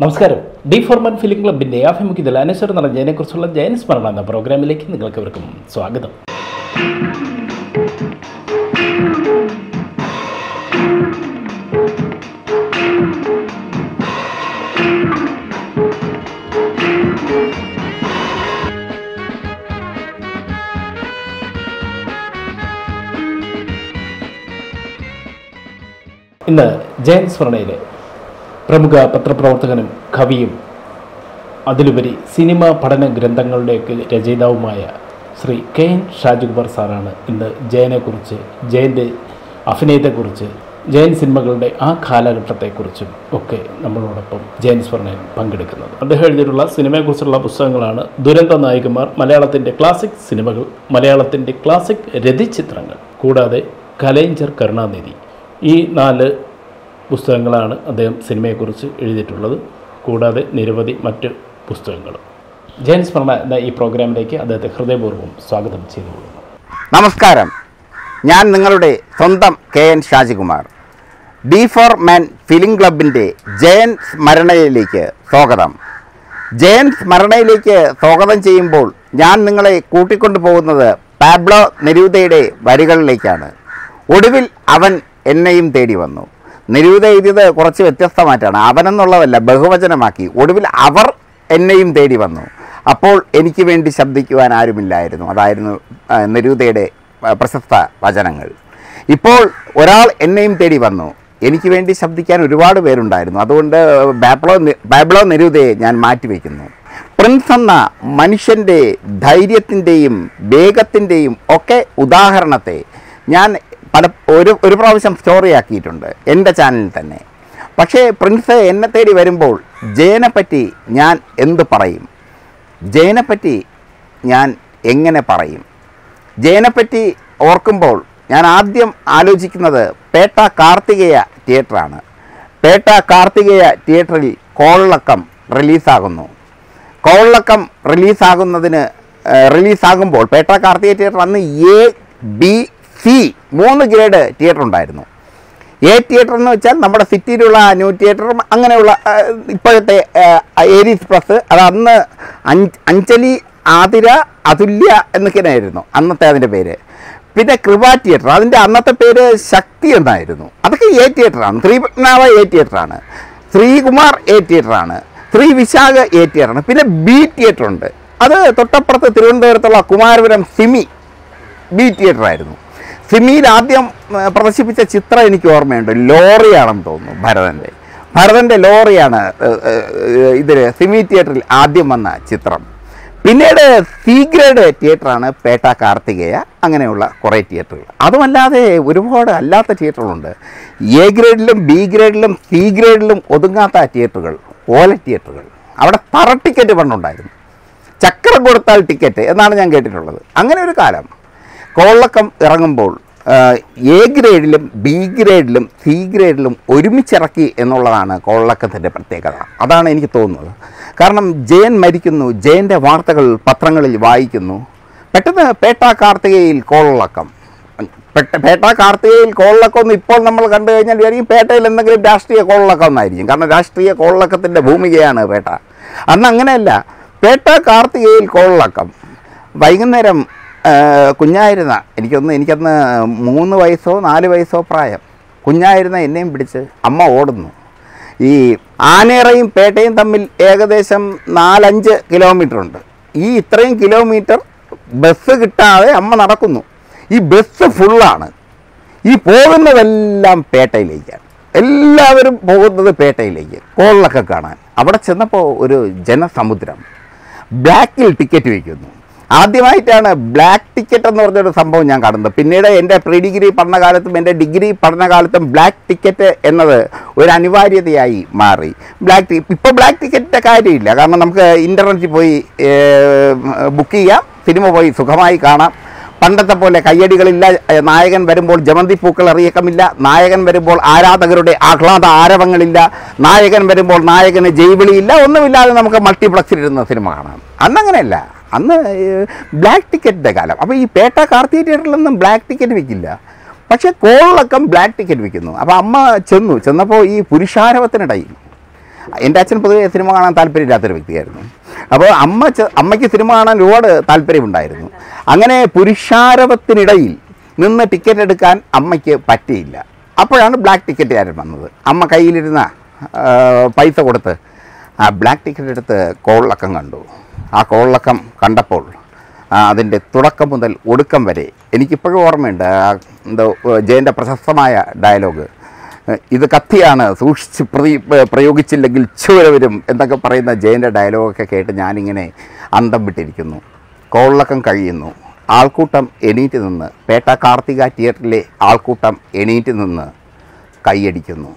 നമസ്കാരം D Foreman film ക്ലബിന്റെ ആഭിമുഖ്യത്തിൽ അനശ്വർ നടന്ന ജയനെക്കുറിച്ചുള്ള ജയൻ സ്മരണ എന്ന പ്രോഗ്രാമിലേക്ക് നിങ്ങൾക്ക് ഇവർക്കും സ്വാഗതം ഇന്ന് ജയൻ സ്മരണയിലെ പ്രമുഖ പത്രപ്രവർത്തകനും കവിയും അതിലുപരി സിനിമ പഠന ഗ്രന്ഥങ്ങളുടെയൊക്കെ രചയിതാവുമായ ശ്രീ കെ എൻ ഷാജുകുമാർ സാറാണ് ഇന്ന് ജയനെക്കുറിച്ച് ജയൻ്റെ അഭിനയത്തെക്കുറിച്ച് ജയൻ സിനിമകളുടെ ആ കാലഘട്ടത്തെക്കുറിച്ചും ഒക്കെ നമ്മളോടൊപ്പം ജയൻ സ്വർണൻ പങ്കെടുക്കുന്നത് അദ്ദേഹം എഴുതിയിട്ടുള്ള സിനിമയെക്കുറിച്ചുള്ള പുസ്തകങ്ങളാണ് ദുരന്ത നായികമാർ മലയാളത്തിൻ്റെ ക്ലാസിക് സിനിമകൾ മലയാളത്തിൻ്റെ ക്ലാസിക് രതിചിത്രങ്ങൾ കൂടാതെ കലൈഞ്ചർ കരുണാനിധി ഈ നാല് പുസ്തകങ്ങളാണ് അദ്ദേഹം സിനിമയെക്കുറിച്ച് എഴുതിയിട്ടുള്ളത് കൂടാതെ നിരവധി മറ്റ് പുസ്തകങ്ങളും ജയൻ സ്മരണ എന്ന ഈ പ്രോഗ്രാമിലേക്ക് അദ്ദേഹത്തെ ഹൃദയപൂർവ്വം സ്വാഗതം ചെയ്തുകൊള്ളുന്നു നമസ്കാരം ഞാൻ നിങ്ങളുടെ സ്വന്തം K N Shajikumar D four man film ക്ലബിൻ്റെ ജയൻ സ്മരണയിലേക്ക് സ്വാഗതം ജയൻ സ്മരണയിലേക്ക് സ്വാഗതം ചെയ്യുമ്പോൾ ഞാൻ നിങ്ങളെ കൂട്ടിക്കൊണ്ടു പോകുന്നത് പാബ്ലോ നെരൂദയുടെ വരികളിലേക്കാണ് ഒടുവിൽ അവൻ എന്നെയും തേടി വന്നു നെരൂദ എഴുതിയത് കുറച്ച് വ്യത്യസ്തമായിട്ടാണ് അവനെന്നുള്ളതല്ല ബഹുവചനമാക്കി ഒടുവിൽ അവർ എന്നെയും തേടി വന്നു അപ്പോൾ എനിക്ക് വേണ്ടി ശബ്ദിക്കുവാൻ ആരുമില്ലായിരുന്നു അതായിരുന്നു ആ, നെരൂദയുടെ ആ, പ്രശസ്ത വചനങ്ങൾ ഇപ്പോൾ ഒരാൾ എന്നെയും തേടി വന്നു എനിക്ക് വേണ്ടി ശബ്ദിക്കാൻ ഒരുപാട് പേരുണ്ടായിരുന്നു അതുകൊണ്ട് ബാബ്ലോ നെ- ബാബ്ലോ നെരൂദയെ ഞാൻ മാറ്റിവെക്കുന്നു പ്രിൻസ് എന്ന മനുഷ്യൻ്റെ ധൈര്യത്തിൻ്റെയും വേഗത്തിൻ്റെയും ഒക്കെ ഉദാഹരണത്തെ ഞാൻ പല ഒരു ഒരു പ്രാവശ്യം സ്റ്റോറി ആക്കിയിട്ടുണ്ട് എൻ്റെ ചാനലിൽ തന്നെ പക്ഷേ പ്രിൻസ് എന്നെ തേടി വരുമ്പോൾ ജയനെ പറ്റി ഞാൻ എന്ത് പറയും ജയനെ പറ്റി ഞാൻ എങ്ങനെ പറയും ജയനെപ്പറ്റി ഓർക്കുമ്പോൾ ഞാൻ ആദ്യം ആലോചിക്കുന്നത് പേട്ട കാർത്തികേയ തിയേറ്ററാണ് പേട്ട കാർത്തികേയ തിയേറ്ററിൽ കോളിളക്കം റിലീസാകുന്നു കോളിളക്കം റിലീസാകുന്നതിന് ഏഹ്, റിലീസാകുമ്പോൾ പേട്ട കാർത്തികേയ തിയേറ്റർ അന്ന് എ ബി സി മൂന്ന് ഗ്രേഡ് തിയേറ്റർ ഉണ്ടായിരുന്നു എ തിയേറ്റർ എന്ന് വെച്ചാൽ നമ്മുടെ സിറ്റിയിലുള്ള ന്യൂ തിയേറ്ററും അങ്ങനെയുള്ള ആ, ഇപ്പോഴത്തെ ആ, ഏരീസ് പ്ലസ് അത് അന്ന് അഞ്ച് അഞ്ജലി ആതിര അതുല്യ എന്നൊക്കെയായിരുന്നു അന്നത്തെ അതിൻ്റെ പേര് പിന്നെ കൃപ തിയേറ്റർ അതിൻ്റെ അന്നത്തെ പേര് ശക്തി എന്നായിരുന്നു അതൊക്കെ എ തിയേറ്ററാണ് ശ്രീപത്മനാഭ എ തിയേറ്ററാണ് ശ്രീകുമാർ എ തിയേറ്ററാണ് ശ്രീ വിശാഖ എ തിയേറ്ററാണ് പിന്നെ ബി തിയേറ്റർ ഉണ്ട് അത് തൊട്ടപ്പുറത്ത് തിരുവനന്തപുരത്തുള്ള കുമാരപുരം സിമി ബി തിയേറ്റർ ആയിരുന്നു സിമിയിൽ ആദ്യം ആ, പ്രദർശിപ്പിച്ച ചിത്രം എനിക്ക് ഓർമ്മയുണ്ട് ലോറിയാണെന്ന് തോന്നുന്നു ഭരതൻ്റെ ഭരതൻ്റെ ലോറിയാണ് ഇതിൽ സിമി തിയേറ്ററിൽ ആദ്യം വന്ന ചിത്രം പിന്നീട് സി ഗ്രേഡ് തിയേറ്ററാണ് പേട്ട കാർത്തികേയ അങ്ങനെയുള്ള കുറേ തിയേറ്ററുകൾ അതുമല്ലാതെ ഒരുപാട് അല്ലാത്ത തിയേറ്ററുകളുണ്ട് എ ഗ്രേഡിലും ബി ഗ്രേഡിലും സി ഗ്രേഡിലും ഒതുങ്ങാത്ത തിയേറ്ററുകൾ ഓല തിയേറ്ററുകൾ അവിടെ തറ ടിക്കറ്റ് പണ്ടുണ്ടായിരുന്നു ചക്രം കൊടുത്താൽ ടിക്കറ്റ് എന്നാണ് ഞാൻ കേട്ടിട്ടുള്ളത് അങ്ങനെ ഒരു കാലം കോളക്കം ഇറങ്ങുമ്പോൾ എ ഗ്രേഡിലും ബി ഗ്രേഡിലും സി ഗ്രേഡിലും ഒരുമിച്ചിറക്കി എന്നുള്ളതാണ് കോളക്കത്തിൻ്റെ പ്രത്യേകത അതാണ് എനിക്ക് തോന്നുന്നത് കാരണം ജയൻ മരിക്കുന്നു ജയൻ്റെ വാർത്തകൾ പത്രങ്ങളിൽ വായിക്കുന്നു പെട്ടെന്ന് പേട്ട കാർത്തികയിൽ കോളിളക്കം പെട്ട പേട്ട കാർത്തികയിൽ കോളിളക്കം ഒന്ന് ഇപ്പോൾ നമ്മൾ കണ്ടു കഴിഞ്ഞാൽ വിചാരിക്കും പേട്ടയിൽ എന്തെങ്കിലും രാഷ്ട്രീയ കോളിളക്കം എന്നായിരിക്കും കാരണം രാഷ്ട്രീയ കോളിളക്കത്തിൻ്റെ ഭൂമികയാണ് പേട്ട അന്ന് അങ്ങനെയല്ല പേട്ട കാർത്തികയിൽ കോളിളക്കം വൈകുന്നേരം ആ, കുഞ്ഞായിരുന്ന എനിക്കൊന്ന് എനിക്കന്ന് മൂന്ന് വയസ്സോ നാല് വയസ്സോ പ്രായം കുഞ്ഞായിരുന്ന എന്നെയും പിടിച്ച് അമ്മ ഓടുന്നു ഈ ആനേറയും പേട്ടയും തമ്മിൽ ഏകദേശം നാലഞ്ച് കിലോമീറ്റർ ഉണ്ട് ഈ ഇത്രയും കിലോമീറ്റർ ബസ് കിട്ടാതെ അമ്മ നടക്കുന്നു ഈ ബസ് ഫുള്ളാണ് ഈ പോകുന്നതെല്ലാം പേട്ടയിലേക്കാണ് എല്ലാവരും പോകുന്നത് പേട്ടയിലേക്ക് കോളിലൊക്കെ കാണാൻ അവിടെ ചെന്നപ്പോൾ ഒരു ജനസമുദ്രം ബ്ലാക്കിൽ ടിക്കറ്റ് വയ്ക്കുന്നു ആദ്യമായിട്ടാണ് ബ്ലാക്ക് ടിക്കറ്റ് എന്ന് പറഞ്ഞൊരു സംഭവം ഞാൻ കാണുന്നത് പിന്നീട് എൻ്റെ പ്രീ ഡിഗ്രി പഠനകാലത്തും എൻ്റെ ഡിഗ്രി പഠനകാലത്തും ബ്ലാക്ക് ടിക്കറ്റ് എന്നത് ഒരു അനിവാര്യതയായി മാറി ബ്ലാക്ക് ടി ഇപ്പോൾ ബ്ലാക്ക് ടിക്കറ്റിൻ്റെ കാര്യമില്ല കാരണം നമുക്ക് ഇൻ്റർനെറ്റിൽ പോയി ബുക്ക് ചെയ്യാം സിനിമ പോയി സുഖമായി കാണാം പണ്ടത്തെ പോലെ കയ്യടികളില്ല ഏ, നായകൻ വരുമ്പോൾ ജമന്തി പൂക്കൾ എറിയക്കമില്ല നായകൻ വരുമ്പോൾ ആരാധകരുടെ ആഹ്ലാദ ആരവങ്ങളില്ല നായകൻ വരുമ്പോൾ നായകന് ജൈവിളിയില്ല ഒന്നുമില്ലാതെ നമുക്ക് മൾട്ടിപ്ലക്സിലിരുന്ന സിനിമ കാണാം അന്നങ്ങനെയല്ല അന്ന് ബ്ലാക്ക് ടിക്കറ്റിൻ്റെ കാലം അപ്പോൾ ഈ പേട്ട കാർത്തിക തിയേറ്ററിലൊന്നും ബ്ലാക്ക് ടിക്കറ്റ് വിൽക്കില്ല പക്ഷേ കോളിളക്കം ബ്ലാക്ക് ടിക്കറ്റ് വിൽക്കുന്നു അപ്പോൾ അമ്മ ചെന്നു ചെന്നപ്പോൾ ഈ പുരുഷാരവത്തിനിടയിൽ എൻ്റെ അച്ഛൻ പൊതുവെ സിനിമ കാണാൻ താല്പര്യമില്ലാത്തൊരു വ്യക്തിയായിരുന്നു അപ്പോൾ അമ്മ ചെ- അമ്മയ്ക്ക് സിനിമ കാണാൻ ഒരുപാട് താല്പര്യമുണ്ടായിരുന്നു അങ്ങനെ പുരുഷാരവത്തിനിടയിൽ നിന്ന് ടിക്കറ്റ് എടുക്കാൻ അമ്മയ്ക്ക് പറ്റിയില്ല അപ്പോഴാണ് ബ്ലാക്ക് ടിക്കറ്റുകാരൻ വന്നത് അമ്മ കയ്യിലിരുന്ന ആ, പൈസ കൊടുത്ത് ആ ബ്ലാക്ക് ടിക്കറ്റ് എടുത്ത് കോളിളക്കം കണ്ടു ആ കോളിളക്കം കണ്ടപ്പോൾ ആ, അതിൻ്റെ തുടക്കം മുതൽ ഒടുക്കം വരെ എനിക്കിപ്പോഴും ഓർമ്മയുണ്ട് ആ എന്തോ ജയൻ്റെ പ്രശസ്തമായ ഡയലോഗ് ഇത് കത്തിയാണ് സൂക്ഷിച്ച് പ്രതി പ്രയോഗിച്ചില്ലെങ്കിൽ ചോര വരും എന്നൊക്കെ പറയുന്ന ജയൻ്റെ ഡയലോഗൊക്കെ കേട്ട് ഞാനിങ്ങനെ അന്തം വിട്ടിരിക്കുന്നു കോളിളക്കം കഴിയുന്നു ആൾക്കൂട്ടം എണീറ്റ് നിന്ന് പേട്ട കാർത്തിക തിയേറ്ററിലെ ആൾക്കൂട്ടം എണീറ്റ് നിന്ന് കൈയടിക്കുന്നു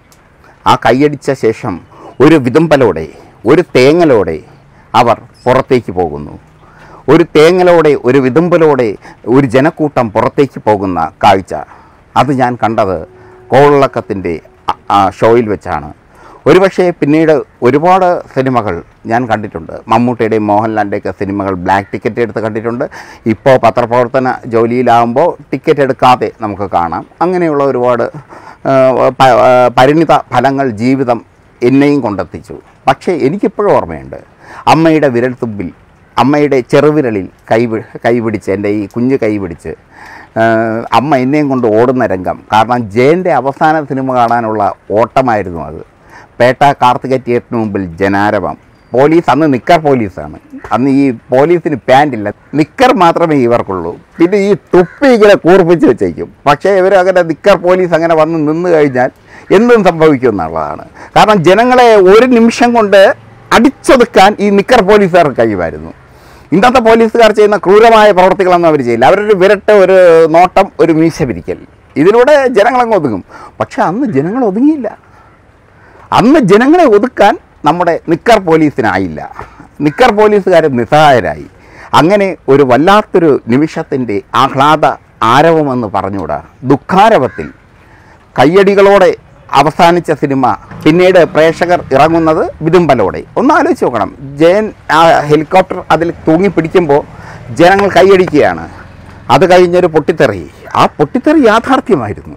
ആ കൈയടിച്ച ശേഷം ഒരു വിതുമ്പലോടെ ഒരു തേങ്ങലോടെ അവർ പുറത്തേക്ക് പോകുന്നു ഒരു തേങ്ങലോടെ ഒരു വിതുമ്പലോടെ ഒരു ജനക്കൂട്ടം പുറത്തേക്ക് പോകുന്ന കാഴ്ച അത് ഞാൻ കണ്ടത് കോളിളക്കത്തിൻ്റെ അ- ആ ഷോയിൽ വെച്ചാണ് ഒരുപക്ഷെ പിന്നീട് ഒരുപാട് സിനിമകൾ ഞാൻ കണ്ടിട്ടുണ്ട് മമ്മൂട്ടിയുടെയും മോഹൻലാലിൻ്റെയൊക്കെ സിനിമകൾ ബ്ലാക്ക് ടിക്കറ്റ് എടുത്ത് കണ്ടിട്ടുണ്ട് ഇപ്പോൾ പത്രപ്രവർത്തന ജോലിയിലാകുമ്പോൾ ടിക്കറ്റ് എടുക്കാതെ നമുക്ക് കാണാം അങ്ങനെയുള്ള ഒരുപാട് ആ, പ- ആ, പരിണിത ഫലങ്ങൾ ജീവിതം എന്നെയും കൊണ്ടെത്തിച്ചു പക്ഷേ എനിക്കിപ്പോഴും ഓർമ്മയുണ്ട് അമ്മയുടെ വിരൽത്തുമ്പിൽ അമ്മയുടെ ചെറുവിരലിൽ കൈ വി- കൈ പിടിച്ച് എൻ്റെ ഈ കുഞ്ഞ് കൈ പിടിച്ച് ആ, അമ്മ എന്നെയും കൊണ്ട് ഓടുന്ന രംഗം കാരണം ജയൻ്റെ അവസാന സിനിമ കാണാനുള്ള ഓട്ടമായിരുന്നു അത് പേട്ട കാർത്തിക തിയേറ്ററിന് മുമ്പിൽ ജനാരവം പോലീസ് അന്ന് നിക്കർ പോലീസാണ് അന്ന് ഈ പോലീസിന് പാൻറ്റില്ല നിക്കർ മാത്രമേ ഇവർക്കുള്ളൂ പിന്നെ ഈ തുപ്പി ഇങ്ങനെ കൂർപ്പിച്ച് വെച്ചേക്കും പക്ഷേ ഇവർ അങ്ങനെ നിക്കർ പോലീസ് അങ്ങനെ വന്ന് നിന്ന് കഴിഞ്ഞാൽ എന്തും സംഭവിക്കും എന്നുള്ളതാണ് കാരണം ജനങ്ങളെ ഒരു നിമിഷം കൊണ്ട് അടിച്ചൊതുക്കാൻ ഈ നിക്കർ പോലീസുകാർക്ക് കഴിയുമായിരുന്നു ഇന്നത്തെ പോലീസുകാർ ചെയ്യുന്ന ക്രൂരമായ പ്രവർത്തികളൊന്നും അവർ ചെയ്യില്ല അവരൊരു വിരട്ട് ഒരു നോട്ടം ഒരു മീശ പിരിക്കൽ ഇതിലൂടെ ജനങ്ങളങ്ങ് ഒതുങ്ങും പക്ഷെ അന്ന് ജനങ്ങൾ ഒതുങ്ങിയില്ല അന്ന് ജനങ്ങളെ ഒതുക്കാൻ നമ്മുടെ നിക്കർ പോലീസിനായില്ല നിക്കർ പോലീസുകാർ നിസ്സഹായരായി അങ്ങനെ ഒരു വല്ലാത്തൊരു നിമിഷത്തിൻ്റെ ആഹ്ലാദ ആരവമെന്ന് പറഞ്ഞുകൂടാ ദുഃഖാരവത്തിൽ കയ്യടികളോടെ അവസാനിച്ച സിനിമ പിന്നീട് പ്രേക്ഷകർ ഇറങ്ങുന്നത് വിതുമ്പലോടെ ഒന്ന് ആലോചിച്ച് നോക്കണം ജയൻ ആ ഹെലികോപ്റ്റർ അതിൽ തൂങ്ങി പിടിക്കുമ്പോൾ ജനങ്ങൾ കൈയടിക്കുകയാണ് അത് കഴിഞ്ഞൊരു പൊട്ടിത്തെറി ആ പൊട്ടിത്തെറി യാഥാർത്ഥ്യമായിരുന്നു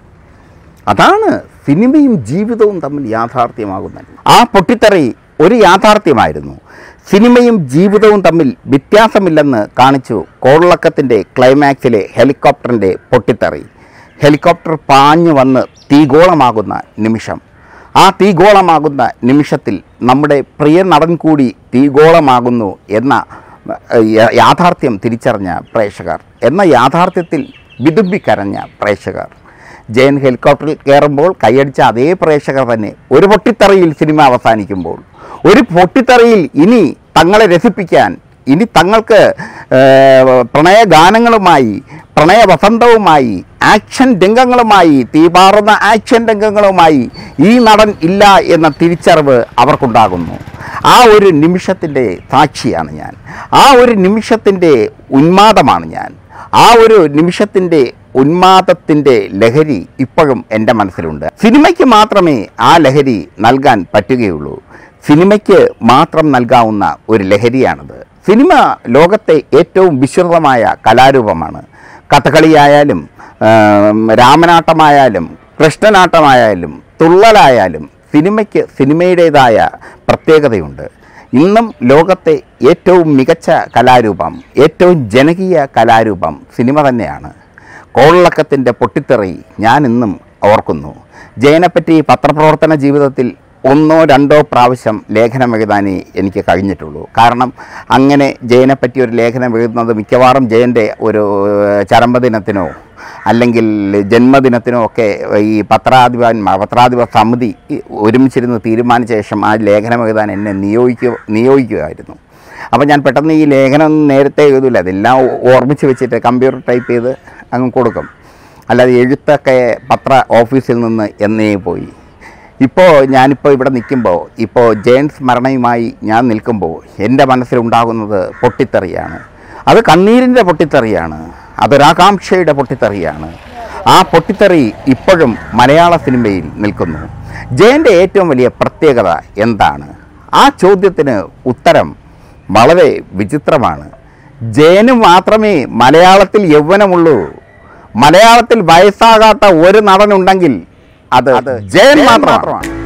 അതാണ് സിനിമയും ജീവിതവും തമ്മിൽ യാഥാർത്ഥ്യമാകുന്നത് ആ പൊട്ടിത്തെറി ഒരു യാഥാർത്ഥ്യമായിരുന്നു സിനിമയും ജീവിതവും തമ്മിൽ വ്യത്യാസമില്ലെന്ന് കാണിച്ചു കോളിളക്കത്തിൻ്റെ ക്ലൈമാക്സിലെ ഹെലികോപ്റ്ററിൻ്റെ പൊട്ടിത്തെറി ഹെലികോപ്റ്റർ പാഞ്ഞു വന്ന് തീഗോളമാകുന്ന നിമിഷം ആ തീഗോളമാകുന്ന നിമിഷത്തിൽ നമ്മുടെ പ്രിയ നടൻ കൂടി തീഗോളമാകുന്നു എന്ന ഏഹ്, യ- യാഥാർത്ഥ്യം തിരിച്ചറിഞ്ഞ പ്രേക്ഷകർ എന്ന യാഥാർത്ഥ്യത്തിൽ വിതുമ്പിക്കരഞ്ഞ പ്രേക്ഷകർ ജയൻ ഹെലികോപ്റ്ററിൽ കയറുമ്പോൾ കൈയടിച്ച അതേ പ്രേക്ഷകർ തന്നെ ഒരു പൊട്ടിത്തെറിയിൽ സിനിമ അവസാനിക്കുമ്പോൾ ഒരു പൊട്ടിത്തെറിയിൽ ഇനി തങ്ങളെ രസിപ്പിക്കാൻ ഇനി തങ്ങൾക്ക് ഏഹ്, പ്രണയഗാനങ്ങളുമായി പ്രണയവസന്തവുമായി ആക്ഷൻ രംഗങ്ങളുമായി തീപാറുന്ന ആക്ഷൻ രംഗങ്ങളുമായി ഈ നടൻ ഇല്ല എന്ന തിരിച്ചറിവ് അവർക്കുണ്ടാകുന്നു ആ ഒരു നിമിഷത്തിൻ്റെ സാക്ഷിയാണ് ഞാൻ ആ ഒരു നിമിഷത്തിൻ്റെ ഉന്മാദമാണ് ഞാൻ ആ ഒരു നിമിഷത്തിൻ്റെ ഉന്മാദത്തിൻ്റെ ലഹരി ഇപ്പോഴും എൻ്റെ മനസ്സിലുണ്ട് സിനിമയ്ക്ക് മാത്രമേ ആ ലഹരി നൽകാൻ പറ്റുകയുള്ളൂ സിനിമയ്ക്ക് മാത്രം നൽകാവുന്ന ഒരു ലഹരിയാണത് സിനിമ ലോകത്തെ ഏറ്റവും വിശ്രുതമായ കലാരൂപമാണ് കഥകളിയായാലും ആം, രാമനാട്ടമായാലും കൃഷ്ണനാട്ടമായാലും തുള്ളലായാലും സിനിമയ്ക്ക് സിനിമയുടേതായ പ്രത്യേകതയുണ്ട് ഇന്നും ലോകത്തെ ഏറ്റവും മികച്ച കലാരൂപം ഏറ്റവും ജനകീയ കലാരൂപം സിനിമ തന്നെയാണ് കോളിളക്കത്തിൻ്റെ പൊട്ടിത്തെറി ഞാൻ ഇന്നും ഓർക്കുന്നു ജയനെപ്പറ്റി പത്രപ്രവർത്തന ജീവിതത്തിൽ ഒന്നോ രണ്ടോ പ്രാവശ്യം ലേഖനം എഴുതാനേ എനിക്ക് കഴിഞ്ഞിട്ടുള്ളൂ കാരണം അങ്ങനെ ജയനെപ്പറ്റി ഒരു ലേഖനം എഴുതുന്നത് മിക്കവാറും ജയൻ്റെ ഒരു ഏഹ്, ചരമദിനത്തിനോ അല്ലെങ്കിൽ ജന്മദിനത്തിനോ ഒക്കെ ഈ പത്രാധിപന്മാർ പത്രാധിപ സമിതി ഈ ഒരുമിച്ചിരുന്ന് തീരുമാനിച്ച ശേഷം ആ ലേഖനം എഴുതാൻ എന്നെ നിയോഗിക്കുക നിയോഗിക്കുമായിരുന്നു അപ്പോൾ ഞാൻ പെട്ടെന്ന് ഈ ലേഖനം നേരത്തെ എഴുതില്ല അതെല്ലാം ഓർമ്മിച്ച് വെച്ചിട്ട് കമ്പ്യൂട്ടർ ടൈപ്പ് ചെയ്ത് അങ്ങ് കൊടുക്കും അല്ലാതെ എഴുത്തൊക്കെ പത്ര ഓഫീസിൽ നിന്ന് എന്നേ പോയി ഇപ്പോൾ ഞാനിപ്പോൾ ഇവിടെ നിൽക്കുമ്പോൾ ഇപ്പോൾ ജയൻ സ്മരണയുമായി ഞാൻ നിൽക്കുമ്പോൾ എൻ്റെ മനസ്സിലുണ്ടാകുന്നത് പൊട്ടിത്തെറിയാണ് അത് കണ്ണീരിൻ്റെ പൊട്ടിത്തെറിയാണ് അതൊരാകാംക്ഷയുടെ പൊട്ടിത്തെറിയാണ് ആ പൊട്ടിത്തെറി ഇപ്പോഴും മലയാള സിനിമയിൽ നിൽക്കുന്നു ജയൻ്റെ ഏറ്റവും വലിയ പ്രത്യേകത എന്താണ് ആ ചോദ്യത്തിന് ഉത്തരം വളരെ വിചിത്രമാണ് ജയന് മാത്രമേ മലയാളത്തിൽ യൗവനമുള്ളൂ മലയാളത്തിൽ വയസ്സാകാത്ത ഒരു നടനുണ്ടെങ്കിൽ അത് ജയൻ മാത്രമാണ്